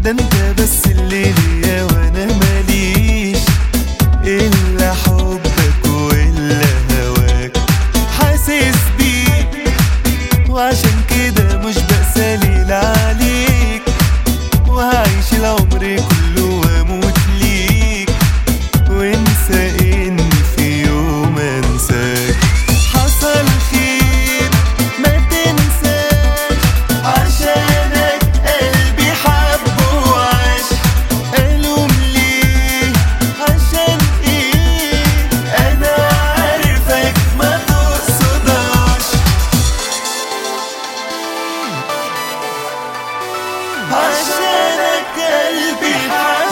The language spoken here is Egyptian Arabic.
ده انت بس اللي ليا وانا ماليش الا حبك والا هواك حاسس بيك وعشان كده مش بسالي عليك وهعيش العمر كله واموت ليك وانسى اني في يوم انساك حصل خير ما تنساش عشانك قلبي حب وعاش الوم ليه عشان ايه انا عارفك ما تقصدهاش عشانك قلبي حب